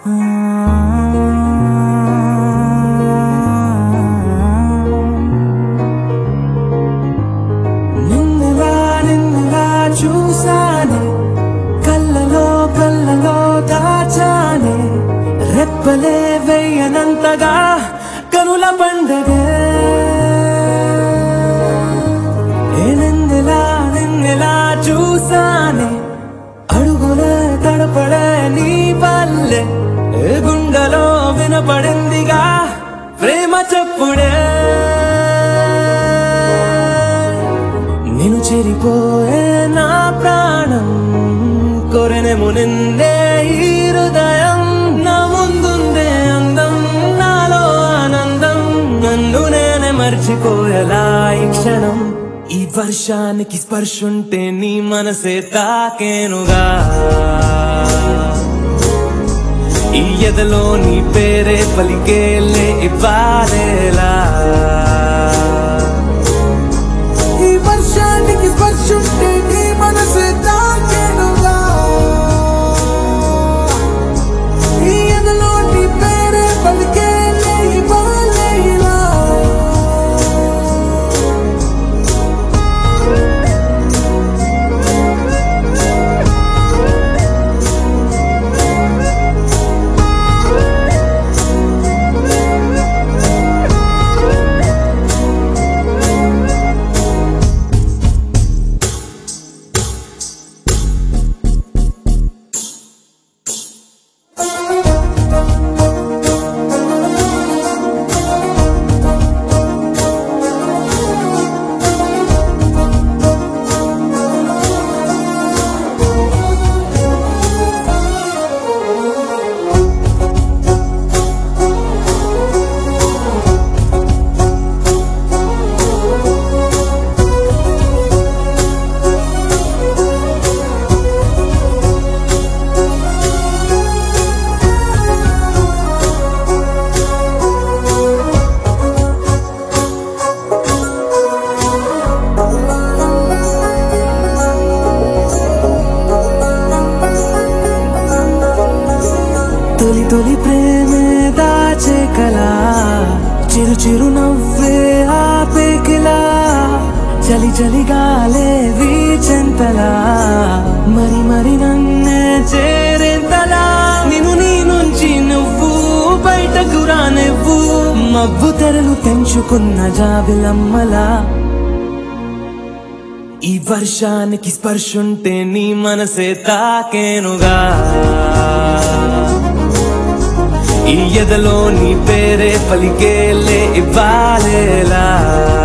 నిన్నలా నిన్నలా చూసానే కళ్ళలో కళ్ళలో దాచానే రెప్పలే వెయ్యనంతగా కనుల పండగే ఏ నిన్నెలా నిన్నెలా చూసానే అడుగులే తడపడే నీ పల్లె ఏ గుండెలో వినపడిందిగా ప్రేమ చెప్పుడే నేను చెరిపోయే నా ప్రాణం కొరెనేమో నిన్నే ఈ హృదయం నా ముందుందే అందం నాలో ఆనందం నన్ను నేనే మర్చిపోయేలా ఈ క్షణం ఈ వర్షానికి స్పర్శుంటే నీ మనసే తాకేనుగా ఈ ఎదలో నీ పేరే పలికేలే ఇవ్వాలేలా ఈ వర్షానికి స్పర్శుంటే నీ మనసు తాకెనుగా ఈ ఎదలో నీ పేరే పలికే ఇవ్వాలేలా తొలి తొలి ప్రేమే దాచే కలా చిరు చిరు నవ్వే ఆపే కిలా చలి చలి గాలే వీచెంతలా మరి మరి నన్నే చేరేంతలా నిన్ను నీ నుంచి నువ్వు బయటకు రానివ్వు మబ్బు తెరలు తెంచుకున్న జాబిలమ్మలా ఈ వర్షానికి స్పర్శుంటే నీ మనసే తాకేనుగా ఈ ఎదలో నీ పేరే పలికేలే ఇవ్వాలేలా